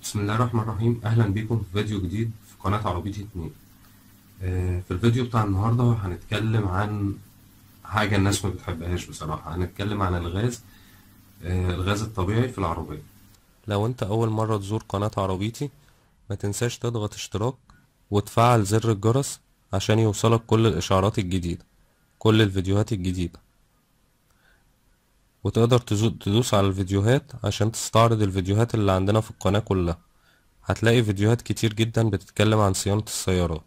بسم الله الرحمن الرحيم اهلا بيكم في فيديو جديد في قناة عربيتي اتنين آه، في الفيديو بتاع النهاردة هنتكلم عن حاجة الناس ما بتحبهاش بصراحة هنتكلم عن الغاز آه، الغاز الطبيعي في العربية لو انت اول مرة تزور قناة عربيتي ما تنساش تضغط اشتراك وتفعل زر الجرس عشان يوصلك كل الاشعارات الجديدة كل الفيديوهات الجديدة وتقدر تزو- تدوس على الفيديوهات عشان تستعرض الفيديوهات اللي عندنا في القناة كلها هتلاقي فيديوهات كتير جدا بتتكلم عن صيانة السيارات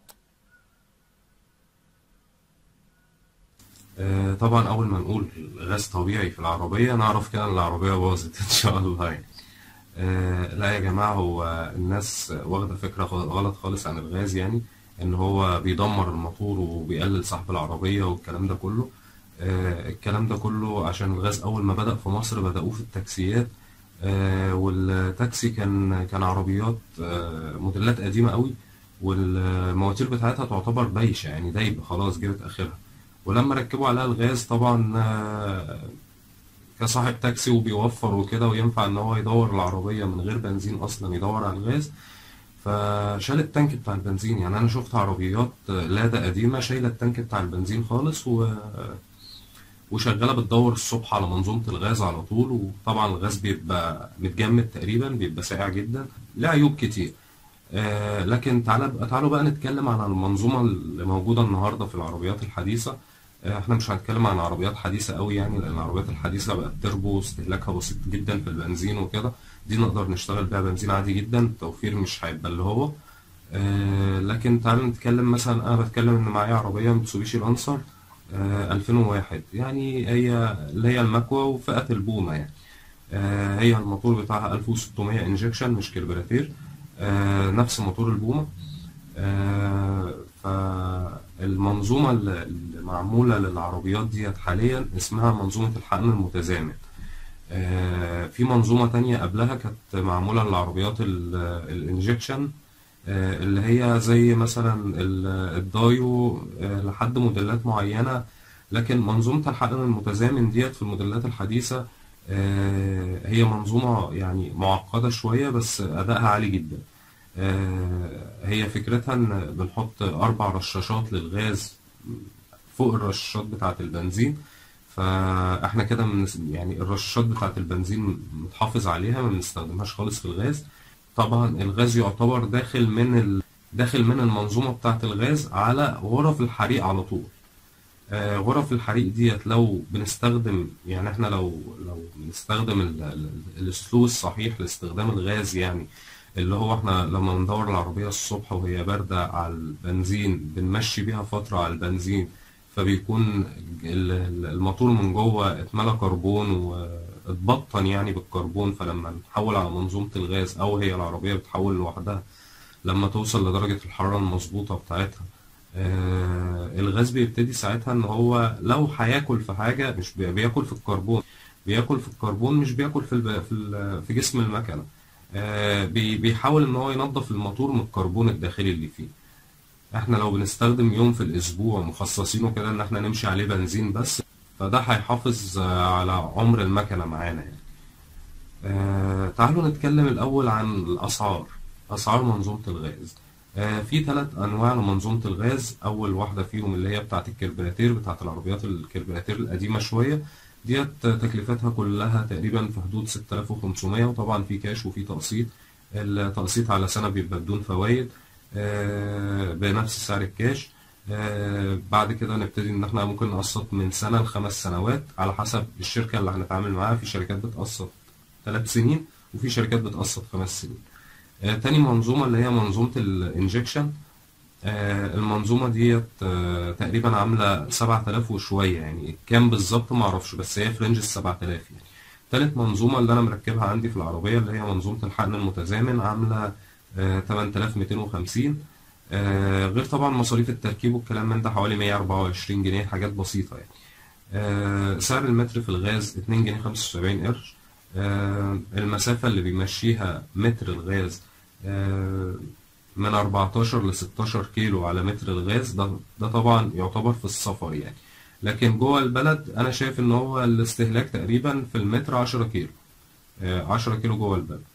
آه، طبعا اول ما نقول غاز طبيعي في العربية نعرف كده ان العربية باظت ان شاء الله يعني آه، لا يا جماعة هو الناس واخدة فكرة غلط خالص عن الغاز يعني ان هو بيدمر الموتور وبيقلل سحب العربية والكلام ده كله آه، الكلام ده كله عشان الغاز اول ما بدأ في مصر بدأوه في التاكسيات آه، والتاكسي كان كان عربيات آه، موديلات قديمة قوي والمواتير بتاعتها تعتبر بايشة يعني دايبة خلاص جابت آخرها ولما ركبوا عليها الغاز طبعا آه، كصاحب تاكسي وبيوفر وكده وينفع ان هو يدور العربية من غير بنزين اصلا يدور على الغاز فشال التانك بتاع البنزين يعني انا شفت عربيات لادا قديمة شايلة التانك بتاع البنزين خالص و... وشغالة بتدور الصبح على منظومة الغاز على طول وطبعا الغاز بيبقى متجمد تقريبا بيبقى ساقع جدا له عيوب كتير آه لكن تعالى تعالوا بقى نتكلم عن المنظومة اللي موجودة النهاردة في العربيات الحديثة آه احنا مش هنتكلم عن عربيات حديثة قوي يعني لأن العربيات الحديثة بقت تربو استهلاكها بسيط جدا في البنزين وكده دي نقدر نشتغل بيها بنزين عادي جدا التوفير مش هيبقى اللي هو آه لكن تعالوا نتكلم مثلا أنا بتكلم إن معايا عربية متسوبيشي لانسر آه 2001 يعني هي اللي هي المكوى وفئة البومة يعني آه هي الموتور بتاعها 1600 انجكشن مش كربراتير آه نفس موتور البومة آه فالمنظومة اللي اللي معمولة للعربيات ديت حاليا اسمها منظومة الحقن المتزامن آه في منظومة تانية قبلها كانت معمولة للعربيات ال- الانجكشن آه، اللي هي زي مثلا ال- الدايو آه، لحد موديلات معينة لكن منظومة الحقن المتزامن ديت في الموديلات الحديثة آه، هي منظومة يعني معقدة شوية بس أدائها عالي جدا آه، هي فكرتها إن بنحط أربع رشاشات للغاز فوق الرشاشات بتاعة البنزين فاحنا كده من يعني الرشاشات بتاعة البنزين متحافظ عليها ما بنستخدمهاش خالص في الغاز طبعا الغاز يعتبر داخل من ال... داخل من المنظومة بتاعة الغاز على غرف الحريق على طول آه، غرف الحريق ديت لو بنستخدم يعني احنا لو لو بنستخدم ال- ال- الاسلوب الصحيح لاستخدام الغاز يعني اللي هو احنا لما بندور العربية الصبح وهي باردة على البنزين بنمشي بيها فترة على البنزين فبيكون ال- ال- الموتور من جوه اتملى كربون واتبطن يعني بالكربون فلما نحول على منظومة الغاز او هي العربية بتحول لوحدها لما توصل لدرجة الحرارة المظبوطة بتاعتها آه الغاز بيبتدي ساعتها ان هو لو هياكل في حاجة مش بي- بياكل في الكربون بياكل في الكربون مش بياكل في الب... في, ال... في جسم المكنة آه بي... بيحاول ان هو ينظف الموتور من الكربون الداخلي اللي فيه احنا لو بنستخدم يوم في الاسبوع مخصصينه كده ان احنا نمشي عليه بنزين بس فده هيحافظ آه، على عمر المكنة معانا يعني آه، تعالوا نتكلم الأول عن الأسعار أسعار منظومة الغاز آه، في ثلاث أنواع لمنظومة الغاز أول واحدة فيهم اللي هي بتاعة الكربراتير بتاعة العربيات الكربراتير القديمة شوية ديت تكلفتها كلها تقريبا في حدود 6500 وطبعا في كاش وفي تقسيط التقسيط على سنة بيبقى بدون فوائد آه، بنفس سعر الكاش آه، بعد كده نبتدي ان احنا ممكن نقسط من سنة لخمس سنوات على حسب الشركة اللي هنتعامل معاها في شركات بتقسط ثلاث سنين وفي شركات بتقسط خمس سنين آه، تاني منظومة اللي هي منظومة الانجكشن آه، المنظومة ديت آه، تقريبا عاملة 7000 وشوية يعني كام بالظبط ما اعرفش بس هي في رينج ال 7000 يعني تالت منظومة اللي انا مركبها عندي في العربية اللي هي منظومة الحقن المتزامن عاملة آه، 8250 آه، غير طبعا مصاريف التركيب والكلام من ده حوالي 124 جنيه حاجات بسيطة يعني آه، سعر المتر في الغاز 2 جنيه 75 قرش آه، المسافة اللي بيمشيها متر الغاز آه، من 14 ل 16 كيلو على متر الغاز ده ده طبعا يعتبر في السفر يعني لكن جوه البلد انا شايف ان هو الاستهلاك تقريبا في المتر 10 كيلو آه، 10 كيلو جوه البلد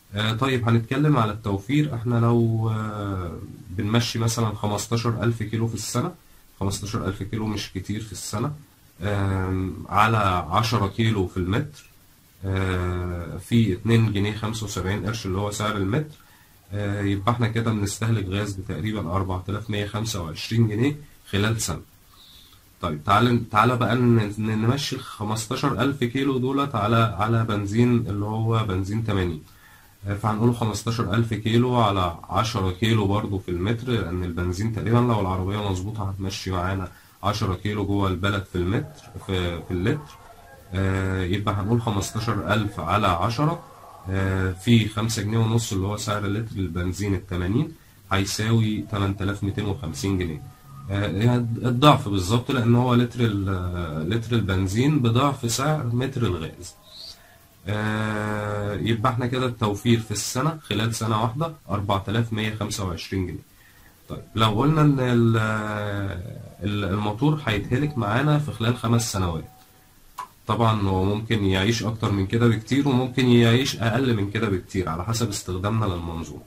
آه، طيب هنتكلم على التوفير احنا لو آه، بنمشي مثلا 15000 كيلو في السنة 15000 كيلو مش كتير في السنة آم، على 10 كيلو في المتر آه، في 2 جنيه 75 قرش اللي هو سعر المتر آه، يبقى احنا كده بنستهلك غاز بتقريبا 4125 جنيه خلال سنة طيب تعال تعالى بقى ن- ن- نمشي ال 15000 كيلو دولت على على بنزين اللي هو بنزين 80 آه، فهنقول 15000 كيلو على 10 كيلو برضو في المتر لأن البنزين تقريبا لو العربية مظبوطة هتمشي معانا 10 كيلو جوه البلد في المتر في, في اللتر آه، يبقى هنقول 15000 على 10 آه، في 5 جنيه ونص اللي هو سعر لتر البنزين ال 80 هيساوي 8250 جنيه آه، يعني الضعف بالظبط لأن هو لتر ال- لتر البنزين بضعف سعر متر الغاز آه، يبقى احنا كده التوفير في السنة خلال سنة واحدة 4125 جنيه طيب لو قلنا ان ال- ال- الموتور هيتهلك معانا في خلال خمس سنوات طبعا هو ممكن يعيش اكتر من كده بكتير وممكن يعيش اقل من كده بكتير على حسب استخدامنا للمنظومة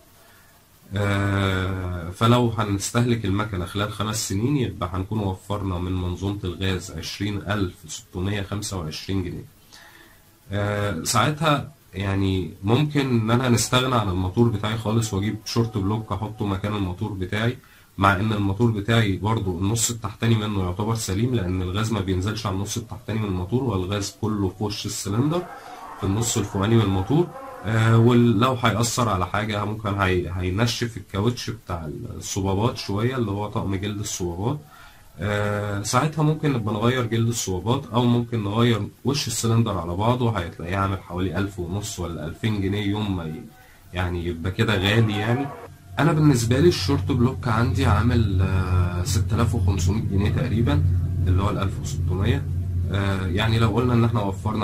آه، فلو هنستهلك المكنة خلال خمس سنين يبقى هنكون وفرنا من منظومة الغاز عشرين ألف ستمية خمسة وعشرين جنيه آه، ساعتها يعني ممكن ان انا نستغنى عن الموتور بتاعي خالص واجيب شورت بلوك احطه مكان الموتور بتاعي مع ان الموتور بتاعي برضو النص التحتاني منه يعتبر سليم لان الغاز ما بينزلش على النص التحتاني من الموتور والغاز كله في وش السلندر في النص الفوقاني من الموتور آه ولو هيأثر على حاجة ممكن هي... هينشف الكاوتش بتاع الصبابات شوية اللي هو طقم جلد الصبابات آه ساعتها ممكن نبقى نغير جلد الصوابات او ممكن نغير وش السلندر على بعضه هتلاقيه عامل حوالي ألف ونص ولا ألفين جنيه يوم ما ي- يعني يبقى كده غالي يعني انا بالنسبه لي الشورت بلوك عندي عامل آه 6500 جنيه تقريبا اللي هو ال 1600 آه يعني لو قلنا ان احنا وفرنا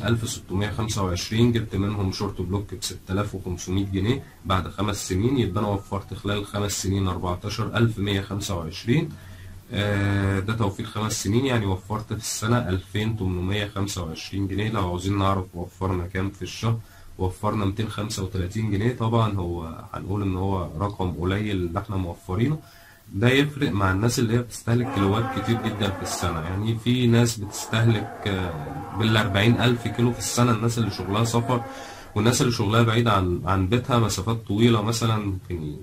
20625 جبت منهم شورت بلوك ب 6500 جنيه بعد خمس سنين يبقى انا وفرت خلال الخمس سنين 14125 آه، ده توفير خمس سنين يعني وفرت في السنة 2825 جنيه لو عاوزين نعرف وفرنا كام في الشهر وفرنا 235 جنيه طبعا هو هنقول ان هو رقم قليل اللي احنا موفرينه ده يفرق مع الناس اللي هي بتستهلك كيلوات كتير جدا في السنة يعني في ناس بتستهلك آه، بال 40 ألف كيلو في السنة الناس اللي شغلها سفر والناس اللي شغلها بعيد عن عن بيتها مسافات طويلة مثلا ممكن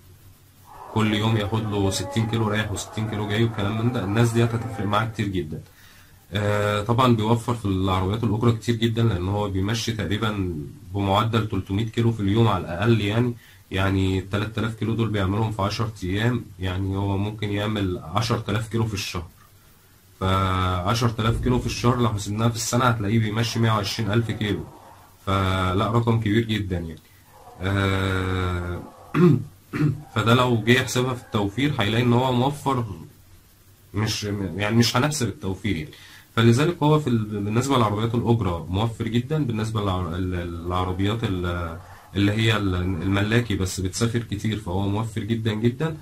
كل يوم ياخد له 60 كيلو رايح و60 كيلو جاي والكلام من ده الناس دي هتفرق معاه كتير جدا آه، طبعا بيوفر في العربيات الأجرة كتير جدا لأن هو بيمشي تقريبا بمعدل 300 كيلو في اليوم على الأقل يعني يعني 3000 كيلو دول بيعملهم في 10 أيام يعني هو ممكن يعمل 10000 كيلو في الشهر ف 10000 كيلو في الشهر لو حسبناها في السنة هتلاقيه بيمشي 120000 كيلو فلا رقم كبير جدا يعني آه، فده لو جه يحسبها في التوفير هيلاقي ان هو موفر مش يعني مش هنحسب التوفير يعني فلذلك هو في ال... بالنسبه للعربيات الاجره موفر جدا بالنسبه للع- للعربيات ال- اللي هي ال- الملاكي بس بتسافر كتير فهو موفر جدا جدا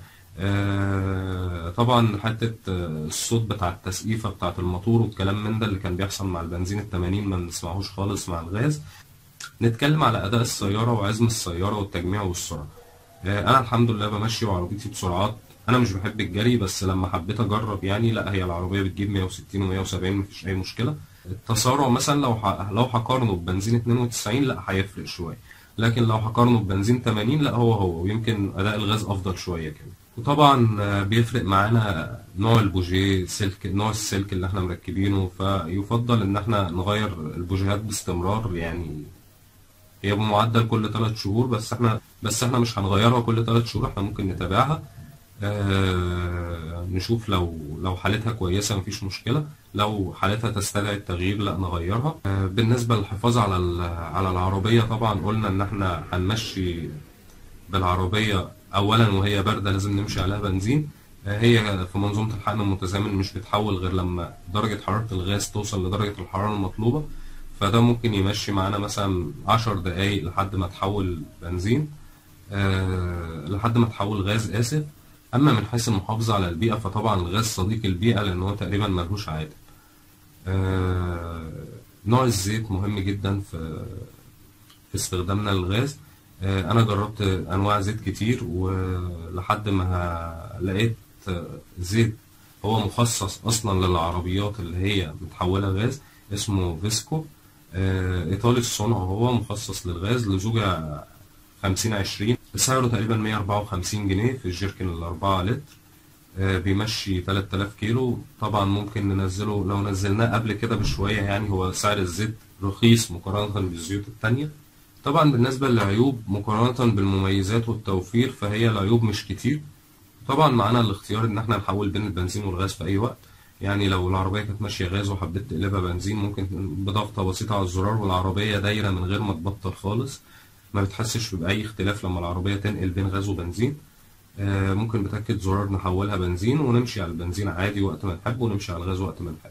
آه، طبعا حته آه، الصوت بتاع التسقيفه بتاعه الموتور والكلام من ده اللي كان بيحصل مع البنزين ال 80 ما بنسمعوش خالص مع الغاز نتكلم على اداء السياره وعزم السياره والتجميع والسرعه آه، انا الحمد لله بمشي بعربيتي بسرعات انا مش بحب الجري بس لما حبيت اجرب يعني لا هي العربيه بتجيب 160 و170 مفيش اي مشكله التسارع مثلا لو ح... لو هقارنه ببنزين 92 لا هيفرق شويه لكن لو هقارنه ببنزين 80 لا هو هو ويمكن اداء الغاز افضل شويه كمان وطبعا آه، بيفرق معانا نوع البوجيه سلك نوع السلك اللي احنا مركبينه فيفضل ان احنا نغير البوجيهات باستمرار يعني هي بمعدل كل ثلاث شهور بس احنا بس احنا مش هنغيرها كل ثلاث شهور احنا ممكن نتابعها آه نشوف لو لو حالتها كويسة مفيش مشكلة لو حالتها تستدعي التغيير لا نغيرها آه بالنسبة للحفاظ على ال- على العربية طبعا قلنا ان احنا هنمشي بالعربية اولا وهي باردة لازم نمشي عليها بنزين آه هي في منظومة الحقن المتزامن مش بتحول غير لما درجة حرارة الغاز توصل لدرجة الحرارة المطلوبة فده ممكن يمشي معانا مثلا عشر دقايق لحد ما تحول بنزين آه، لحد ما تحول غاز آسف أما من حيث المحافظة على البيئة فطبعا الغاز صديق البيئة لأن هو تقريبا ملهوش عادة آه، نوع الزيت مهم جدا في في استخدامنا للغاز آه، انا جربت انواع زيت كتير ولحد ما لقيت آه، زيت هو مخصص اصلا للعربيات اللي هي متحوله غاز اسمه فيسكو آه، ايطالي الصنع هو مخصص للغاز لزوجة 50 20 سعره تقريبا 154 جنيه في الجيركن ال 4 لتر آه، بيمشي 3000 كيلو طبعا ممكن ننزله لو نزلناه قبل كده بشوية يعني هو سعر الزيت رخيص مقارنة بالزيوت التانية طبعا بالنسبة للعيوب مقارنة بالمميزات والتوفير فهي العيوب مش كتير طبعا معانا الاختيار ان احنا نحول بين البنزين والغاز في اي وقت يعني لو العربية كانت ماشية غاز وحبيت تقلبها بنزين ممكن بضغطة بسيطة على الزرار والعربية دايرة من غير ما تبطل خالص ما بتحسش بأي اختلاف لما العربية تنقل بين غاز وبنزين آه، ممكن بتأكد زرار نحولها بنزين ونمشي على البنزين عادي وقت ما نحب ونمشي على الغاز وقت ما نحب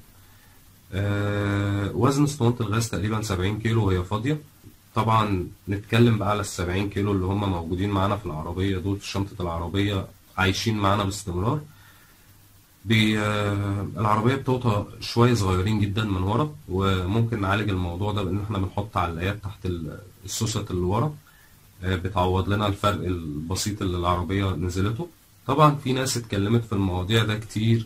آه، وزن اسطوانة الغاز تقريبا 70 كيلو وهي فاضية طبعا نتكلم بقى على السبعين كيلو اللي هم موجودين معانا في العربية دول في شنطة العربية عايشين معانا باستمرار بي... آه، العربية بتوطى شوية صغيرين جدا من ورا وممكن نعالج الموضوع ده بإن احنا بنحط علاقات تحت ال- السوست اللي ورا آه، بتعوض لنا الفرق البسيط اللي العربية نزلته طبعا في ناس اتكلمت في المواضيع ده كتير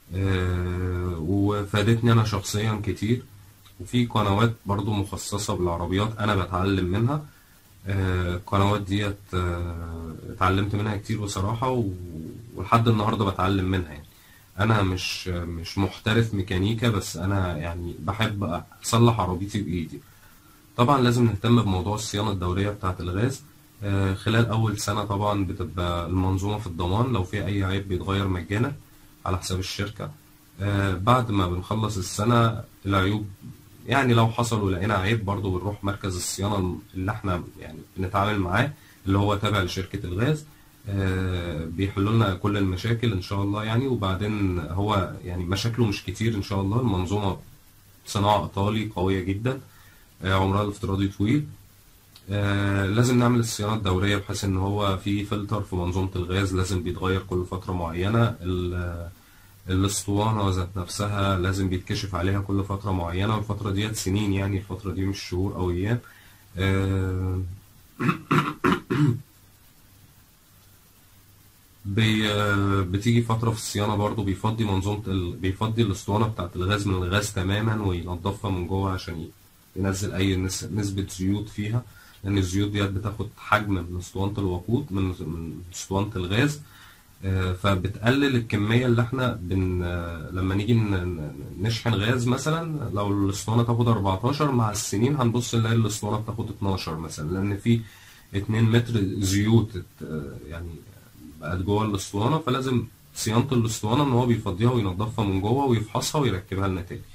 آه، وفادتني أنا شخصيا كتير وفي قنوات برضو مخصصة بالعربيات أنا بتعلم منها آه، القنوات ديت آه، اتعلمت منها كتير بصراحة و- ولحد النهاردة بتعلم منها يعني أنا مش مش محترف ميكانيكا بس أنا يعني بحب أصلح عربيتي بإيدي طبعا لازم نهتم بموضوع الصيانة الدورية بتاعة الغاز آه، خلال أول سنة طبعا بتبقى المنظومة في الضمان لو في أي عيب بيتغير مجانا على حساب الشركة آه، بعد ما بنخلص السنة العيوب يعني لو حصل ولقينا عيب برضو بنروح مركز الصيانة اللي احنا يعني بنتعامل معاه اللي هو تابع لشركة الغاز آه، بيحلوا لنا كل المشاكل ان شاء الله يعني وبعدين هو يعني مشاكله مش كتير ان شاء الله المنظومة صناعة ايطالي قوية جدا آه، عمرها الافتراضي طويل آه، لازم نعمل الصيانة الدورية بحيث إن هو في فلتر في منظومة الغاز لازم بيتغير كل فترة معينة ال- الأسطوانة ذات نفسها لازم بيتكشف عليها كل فترة معينة والفترة ديت سنين يعني الفترة دي مش شهور أو أيام آه، بي آه، بتيجي فترة في الصيانة برضو بيفضي منظومة ال... بيفضي الأسطوانة بتاعة الغاز من الغاز تماما وينضفها من جوه عشان ي- ينزل أي نس... نسبة زيوت فيها لأن الزيوت ديت بتاخد حجم من أسطوانة الوقود من من أسطوانة الغاز آه، فبتقلل الكمية اللي احنا بن آه، لما نيجي ن- ن- نشحن غاز مثلا لو الاسطوانة تاخد 14 مع السنين هنبص نلاقي الاسطوانة بتاخد 12 مثلا لأن في 2 متر زيوت ات- يعني بقت جوه الاسطوانة فلازم صيانة الاسطوانة ان هو بيفضيها وينضفها من جوه ويفحصها ويركبها لنا تاني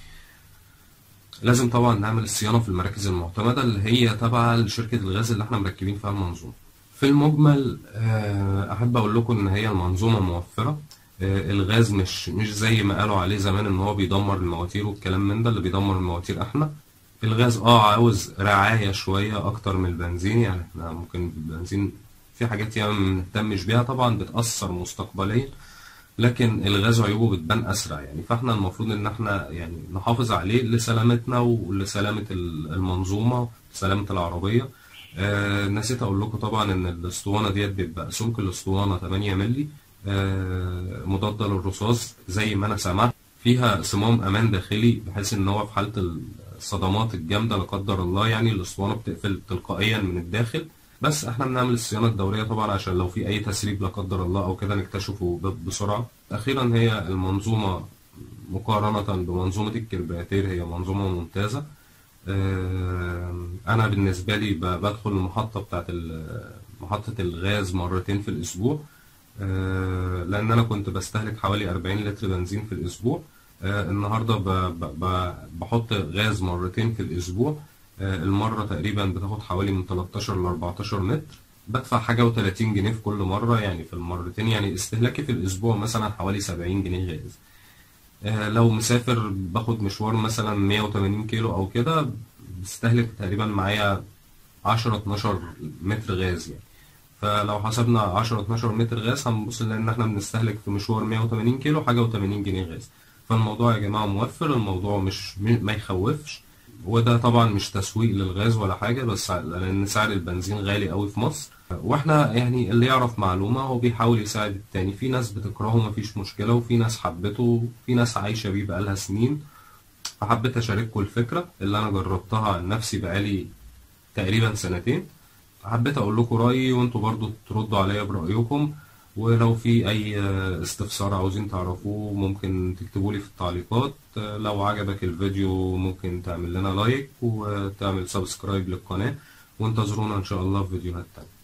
لازم طبعا نعمل الصيانة في المراكز المعتمدة اللي هي تابعة لشركة الغاز اللي احنا مركبين فيها المنظومة في المجمل آه، أحب أقول لكم إن هي المنظومة موفرة آه، الغاز مش مش زي ما قالوا عليه زمان إن هو بيدمر المواتير والكلام من ده اللي بيدمر المواتير إحنا الغاز اه عاوز رعاية شوية أكتر من البنزين يعني إحنا ممكن البنزين في حاجات يعني ما بنهتمش بيها طبعا بتأثر مستقبليا لكن الغاز عيوبه بتبان اسرع يعني فاحنا المفروض ان احنا يعني نحافظ عليه لسلامتنا ولسلامة ال- المنظومة سلامة العربية آه نسيت اقول لكم طبعا ان الاسطوانة ديت بيبقى سمك الاسطوانة 8 مللي آه مضادة للرصاص زي ما انا سمعت فيها صمام امان داخلي بحيث ان هو في حالة الصدمات الجامدة لا قدر الله يعني الاسطوانة بتقفل تلقائيا من الداخل بس احنا بنعمل الصيانة الدورية طبعا عشان لو في اي تسريب لا قدر الله او كده نكتشفه ب- بسرعة اخيرا هي المنظومة مقارنة بمنظومة الكربياتير هي منظومة ممتازة آه، انا بالنسبة لي ب- بدخل المحطة بتاعت ال- محطة الغاز مرتين في الاسبوع آه، لان انا كنت بستهلك حوالي 40 لتر بنزين في الاسبوع آه، النهارده ب- ب- ب- بحط غاز مرتين في الاسبوع آه، المرة تقريبا بتاخد حوالي من 13 ل 14 متر بدفع حاجة و30 جنيه في كل مرة يعني في المرتين يعني استهلاكي في الأسبوع مثلا حوالي 70 جنيه غاز آه، لو مسافر باخد مشوار مثلا 180 كيلو أو كده بستهلك تقريبا معايا 10 12 متر غاز يعني فلو حسبنا 10 12 متر غاز هنبص نلاقي ان احنا بنستهلك في مشوار 180 كيلو حاجه و80 جنيه غاز فالموضوع يا جماعه موفر الموضوع مش م- ما يخوفش وده طبعا مش تسويق للغاز ولا حاجة بس لأن سعر البنزين غالي قوي في مصر واحنا يعني اللي يعرف معلومة هو بيحاول يساعد التاني في ناس بتكرهه مفيش مشكلة وفي ناس حبته في ناس عايشة بيه بقالها سنين فحبيت أشارككم الفكرة اللي أنا جربتها عن نفسي بقالي تقريبا سنتين حبيت أقول لكم رأيي وانتوا برضو تردوا عليا برأيكم ولو في أي استفسار عاوزين تعرفوه ممكن تكتبوا لي في التعليقات لو عجبك الفيديو ممكن تعمل لنا لايك وتعمل سبسكرايب للقناة وانتظرونا إن شاء الله في فيديوهات تانية